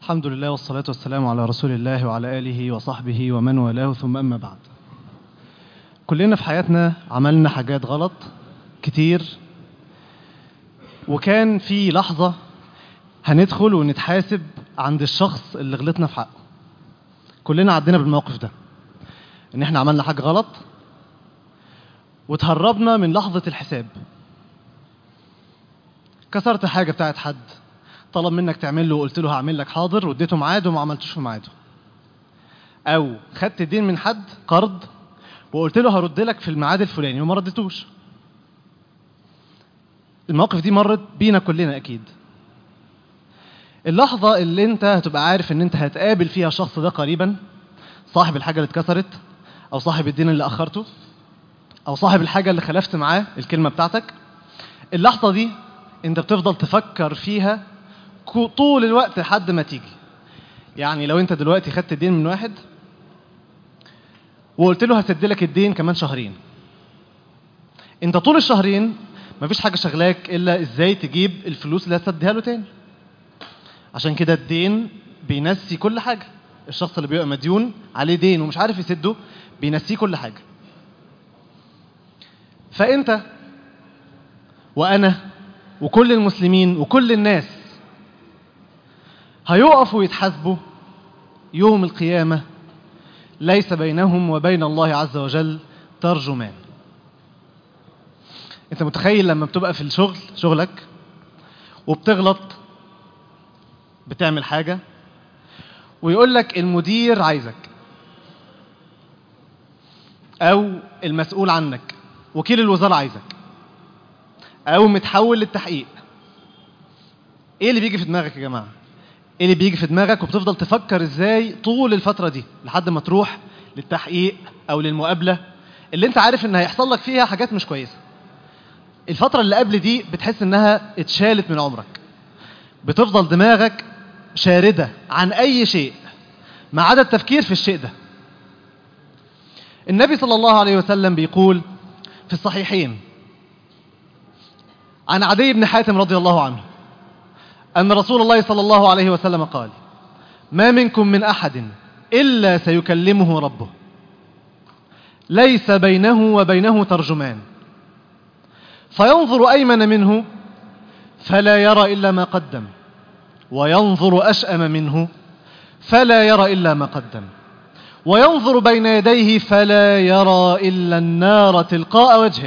الحمد لله والصلاة والسلام على رسول الله وعلى آله وصحبه ومن والاه ثم أما بعد كلنا في حياتنا عملنا حاجات غلط كتير وكان في لحظة هندخل ونتحاسب عند الشخص اللي غلطنا في حقه كلنا عدينا بالموقف ده ان احنا عملنا حاجة غلط وتهربنا من لحظة الحساب كسرت حاجة بتاعت حد طلب منك تعمل له وقلت له هعمل لك حاضر واديته ميعاد وما عملتوش في ميعاده او خدت دين من حد قرض وقلت له هرد لك في الميعاد الفلاني وما ردتوش المواقف دي مرت بينا كلنا اكيد اللحظة اللي انت هتبقى عارف ان انت هتقابل فيها الشخص ده قريبا صاحب الحاجة اللي اتكسرت او صاحب الدين اللي اخرته او صاحب الحاجة اللي خلفت معاه الكلمة بتاعتك اللحظة دي انت بتفضل تفكر فيها كو- طول الوقت لحد ما تيجي يعني لو انت دلوقتي خدت الدين من واحد وقلت له هسد لك الدين كمان شهرين انت طول الشهرين مفيش حاجه شغلاك الا ازاي تجيب الفلوس اللي هتسديها له تاني عشان كده الدين بينسي كل حاجه الشخص اللي بيبقى مديون عليه دين ومش عارف يسده بينسيه كل حاجه فانت وانا وكل المسلمين وكل الناس هيقفوا يتحاسبوا يوم القيامة ليس بينهم وبين الله عز وجل ترجمان انت متخيل لما بتبقى في الشغل شغلك وبتغلط بتعمل حاجة ويقول لك المدير عايزك او المسؤول عنك وكيل الوزارة عايزك او متحول للتحقيق ايه اللي بيجي في دماغك يا جماعه ايه اللي بيجي في دماغك وبتفضل تفكر ازاي طول الفتره دي لحد ما تروح للتحقيق او للمقابله اللي انت عارف ان هيحصل لك فيها حاجات مش كويسه الفتره اللي قبل دي بتحس انها اتشالت من عمرك بتفضل دماغك شارده عن اي شيء ما عدا التفكير في الشيء ده النبي صلى الله عليه وسلم بيقول في الصحيحين عن عدي بن حاتم رضي الله عنه أن رسول الله صلى الله عليه وسلم قال ما منكم من أحد إلا سيكلمه ربه ليس بينه وبينه ترجمان فينظر أيمن منه فلا يرى إلا ما قدم وينظر أشأم منه فلا يرى إلا ما قدم وينظر بين يديه فلا يرى إلا النار تلقاء وجهه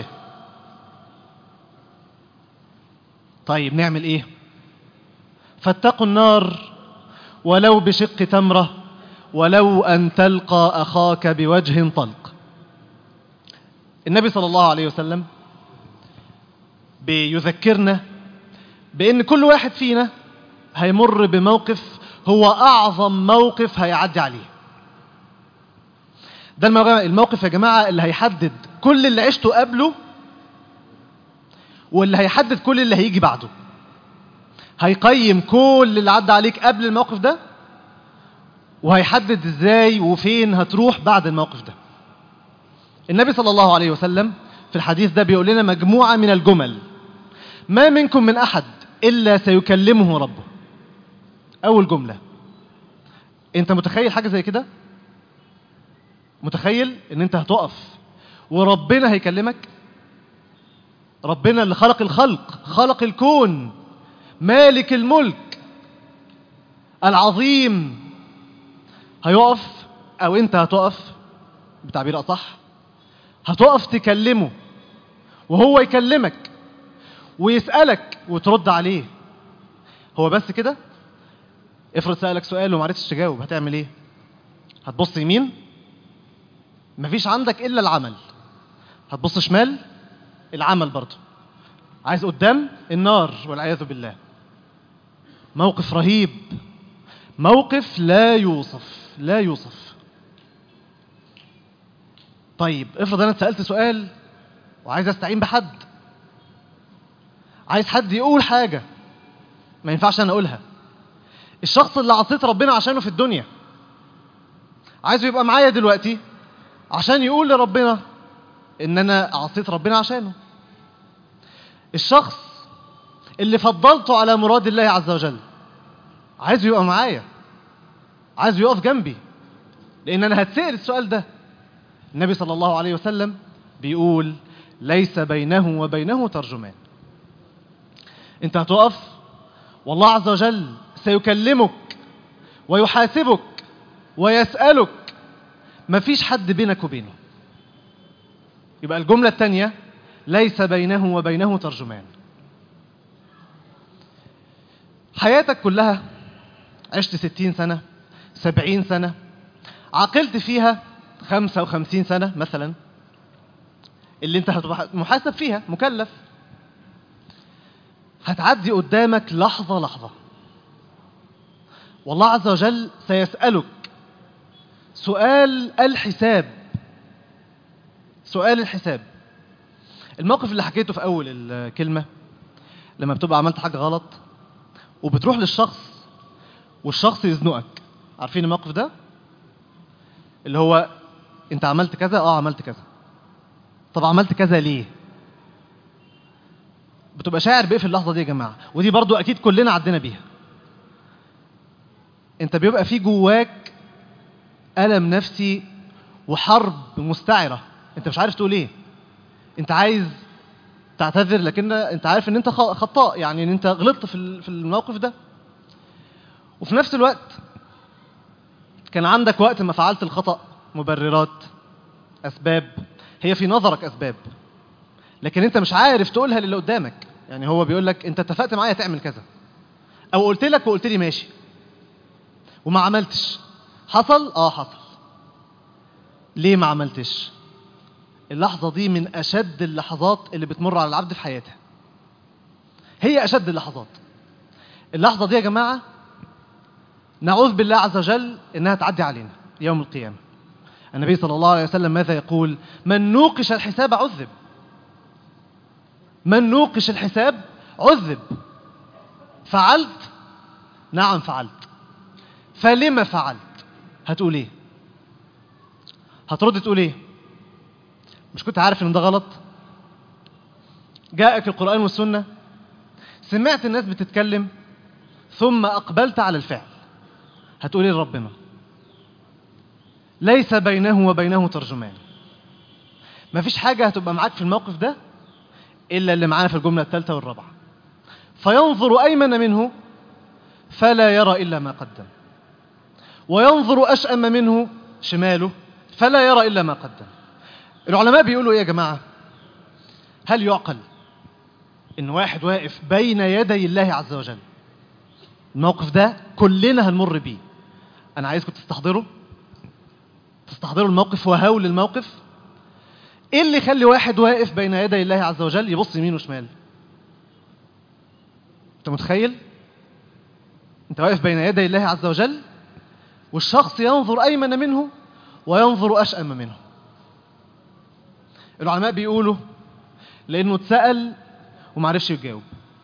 طيب نعمل ايه فاتقوا النار ولو بشق تمرة ولو أن تلقى أخاك بوجه طلق النبي صلى الله عليه وسلم بيذكرنا بأن كل واحد فينا هيمر بموقف هو أعظم موقف هيعدي عليه ده الموقف- الموقف يا جماعة اللي هيحدد كل اللي عشته قبله واللي هيحدد كل اللي هيجي بعده هيقيم كل اللي عدى عليك قبل الموقف ده وهيحدد ازاي وفين هتروح بعد الموقف ده النبي صلى الله عليه وسلم في الحديث ده بيقول لنا مجموعة من الجمل ما منكم من أحد إلا سيكلمه ربه أول جملة أنت متخيل حاجة زي كده متخيل ان انت هتقف وربنا هيكلمك ربنا اللي خلق الخلق خلق الكون مالك الملك العظيم هيقف او انت هتقف بتعبير اصح هتقف تكلمه وهو يكلمك ويسألك وترد عليه هو بس كده افرض سألك سؤال ومعرفتش تجاوب هتعمل ايه هتبص يمين مفيش عندك الا العمل هتبص شمال العمل برضه عايز قدام النار والعياذ بالله موقف رهيب موقف لا يوصف لا يوصف طيب افرض انا اتسالت سؤال وعايز استعين بحد عايز حد يقول حاجه ما ينفعش انا اقولها الشخص اللي عصيت ربنا عشانه في الدنيا عايزه يبقى معايا دلوقتي عشان يقول لربنا ان انا عصيت ربنا عشانه الشخص اللي فضلته على مراد الله عز وجل عايزه يبقى معايا عايزه يقف جنبي لان انا هتسال السؤال ده النبي صلى الله عليه وسلم بيقول ليس بينه وبينه ترجمان انت هتقف والله عز وجل سيكلمك ويحاسبك ويسألك مفيش حد بينك وبينه يبقى الجملة الثانية ليس بينه وبينه ترجمان حياتك كلها عشت ستين سنة سبعين سنة عقلت فيها خمسة وخمسين سنة مثلا اللي انت هتبقى محاسب فيها مكلف هتعدي قدامك لحظة لحظة والله عز وجل سيسألك سؤال الحساب سؤال الحساب الموقف اللي حكيته في أول الكلمة لما بتبقى عملت حاجة غلط وبتروح للشخص والشخص يزنقك عارفين الموقف ده اللي هو انت عملت كذا اه عملت كذا طب عملت كذا ليه بتبقى شاعر بايه في اللحظه دي يا جماعه ودي برضو اكيد كلنا عدينا بيها انت بيبقى في جواك الم نفسي وحرب مستعره انت مش عارف تقول ايه انت عايز تعتذر لكن انت عارف ان انت خطاء يعني ان انت غلطت في في الموقف ده وفي نفس الوقت كان عندك وقت ما فعلت الخطأ مبررات أسباب هي في نظرك أسباب لكن أنت مش عارف تقولها للي قدامك يعني هو بيقول لك أنت اتفقت معايا تعمل كذا أو قلت لك وقلت لي ماشي وما عملتش حصل؟ آه حصل ليه ما عملتش؟ اللحظة دي من أشد اللحظات اللي بتمر على العبد في حياته هي أشد اللحظات اللحظة دي يا جماعة نعوذ بالله عز وجل إنها تعدي علينا يوم القيامة النبي صلى الله عليه وسلم ماذا يقول من نوقش الحساب عذب من نوقش الحساب عذب فعلت نعم فعلت فلما فعلت هتقول ايه هترد تقول ايه مش كنت عارف ان ده غلط جاءك القرآن والسنة سمعت الناس بتتكلم ثم أقبلت على الفعل هتقول ايه لربنا ليس بينه وبينه ترجمان مفيش حاجة هتبقى معاك في الموقف ده إلا اللي معانا في الجملة الثالثة والرابعة فينظر أيمن منه فلا يرى إلا ما قدم وينظر أشأم منه شماله فلا يرى إلا ما قدم العلماء بيقولوا إيه يا جماعة هل يعقل إن واحد واقف بين يدي الله عز وجل الموقف ده كلنا هنمر بيه أنا عايزكم تستحضروا تستحضروا الموقف وهول الموقف ايه اللي يخلي واحد واقف بين يدي الله عز وجل يبص يمين وشمال انت متخيل انت واقف بين يدي الله عز وجل والشخص ينظر ايمن منه وينظر اشأم منه العلماء بيقولوا لانه اتسأل ومعرفش يجاوب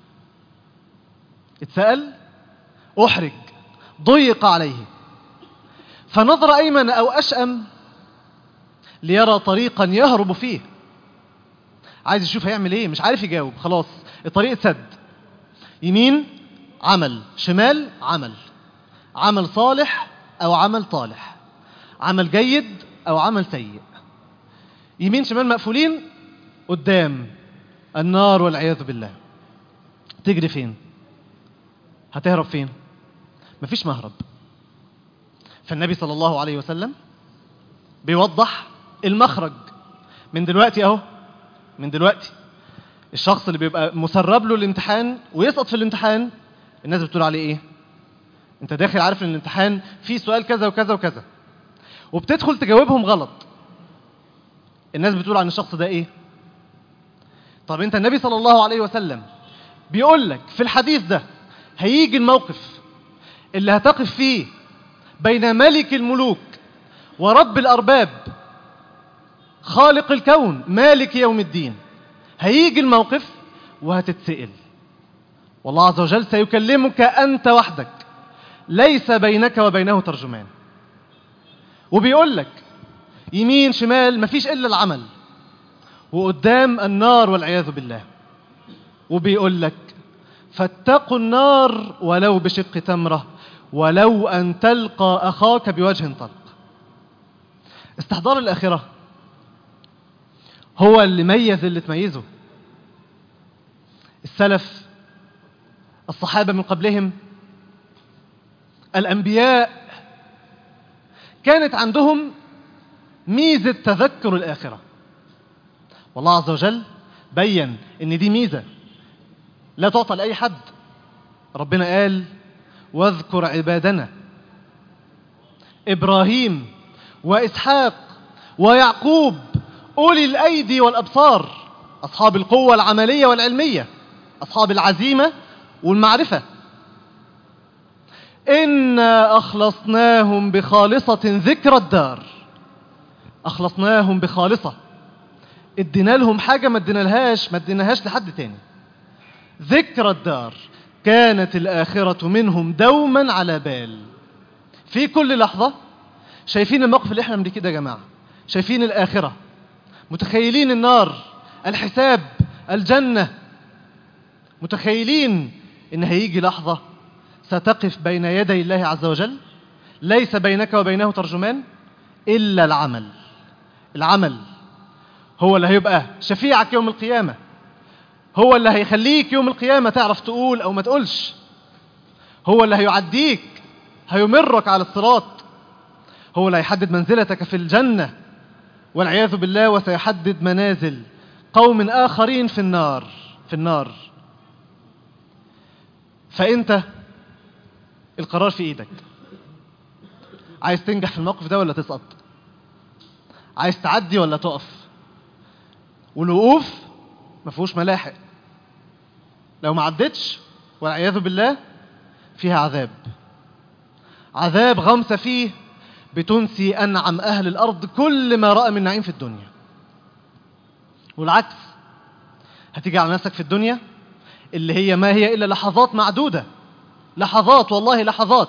اتسأل احرج ضيق عليه فنظر أيمن أو أشأم ليرى طريقا يهرب فيه عايز يشوف هيعمل ايه مش عارف يجاوب خلاص الطريق اتسد يمين عمل شمال عمل عمل صالح او عمل طالح عمل جيد او عمل سيء يمين شمال مقفولين قدام النار والعياذ بالله تجري فين هتهرب فين مفيش مهرب فالنبي صلى الله عليه وسلم بيوضح المخرج من دلوقتي اهو من دلوقتي الشخص اللي بيبقى مسرب له الامتحان ويسقط في الامتحان الناس بتقول عليه ايه انت داخل عارف ان الامتحان فيه سؤال كذا وكذا وكذا وبتدخل تجاوبهم غلط الناس بتقول عن الشخص ده ايه طب انت النبي صلى الله عليه وسلم بيقول لك في الحديث ده هيجي الموقف اللي هتقف فيه بين ملك الملوك ورب الأرباب خالق الكون مالك يوم الدين هيجي الموقف وهتتسئل والله عز وجل سيكلمك أنت وحدك ليس بينك وبينه ترجمان وبيقول لك يمين شمال مفيش إلا العمل وقدام النار والعياذ بالله وبيقول لك فاتقوا النار ولو بشق تمرة ولو أن تلقى أخاك بوجه طلق استحضار الآخرة هو اللي ميز اللي تميزه السلف الصحابة من قبلهم الأنبياء كانت عندهم ميزة تذكر الآخرة والله عز وجل بين ان دي ميزة لا تعطى لأي حد ربنا قال واذكر عبادنا إبراهيم وإسحاق ويعقوب أولي الأيدي والأبصار أصحاب القوة العملية والعلمية أصحاب العزيمة والمعرفة إنا أخلصناهم بخالصة ذكر الدار أخلصناهم بخالصة ادينا لهم حاجة ما ادينا لهاش ما اديناهاش لحد تاني ذكر الدار كانت الآخرة منهم دوما على بال في كل لحظة شايفين الموقف اللي احنا بنحكيه ده يا جماعة شايفين الآخرة متخيلين النار الحساب الجنة متخيلين ان هيجي لحظة ستقف بين يدي الله عز وجل ليس بينك وبينه ترجمان إلا العمل العمل هو اللي هيبقى شفيعك يوم القيامة هو اللي هيخليك يوم القيامة تعرف تقول أو ما تقولش هو اللي هيعديك هيمرك على الصراط هو اللي هيحدد منزلتك في الجنة والعياذ بالله وسيحدد منازل قوم آخرين في النار في النار فأنت القرار في إيدك عايز تنجح في الموقف ده ولا تسقط عايز تعدي ولا تقف والوقوف ما فيهوش ملاحق لو ما عدتش والعياذ بالله فيها عذاب عذاب غمسة فيه بتنسي أنعم أهل الأرض كل ما رأى من نعيم في الدنيا والعكس هتيجي على نفسك في الدنيا اللي هي ما هي إلا لحظات معدودة لحظات والله لحظات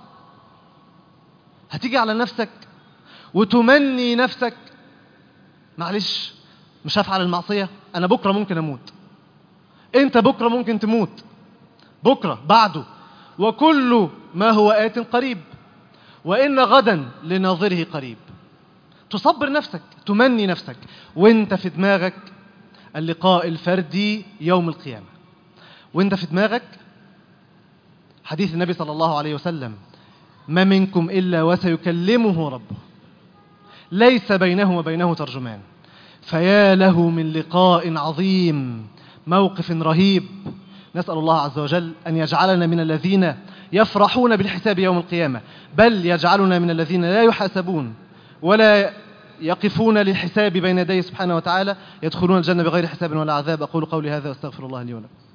هتيجي على نفسك وتمني نفسك معلش مش هفعل المعصية أنا بكرة ممكن أموت أنت بكرة ممكن تموت بكرة بعده وكل ما هو آت قريب وإن غدا لناظره قريب تصبر نفسك تمني نفسك وانت في دماغك اللقاء الفردي يوم القيامة وانت في دماغك حديث النبي صلى الله عليه وسلم ما منكم إلا وسيكلمه ربه ليس بينه وبينه ترجمان فيا له من لقاء عظيم موقف رهيب نسأل الله عز وجل أن يجعلنا من الذين يفرحون بالحساب يوم القيامة بل يجعلنا من الذين لا يحاسبون ولا يقفون للحساب بين يديه سبحانه وتعالى يدخلون الجنة بغير حساب ولا عذاب أقول قولي هذا واستغفر الله لي ولكم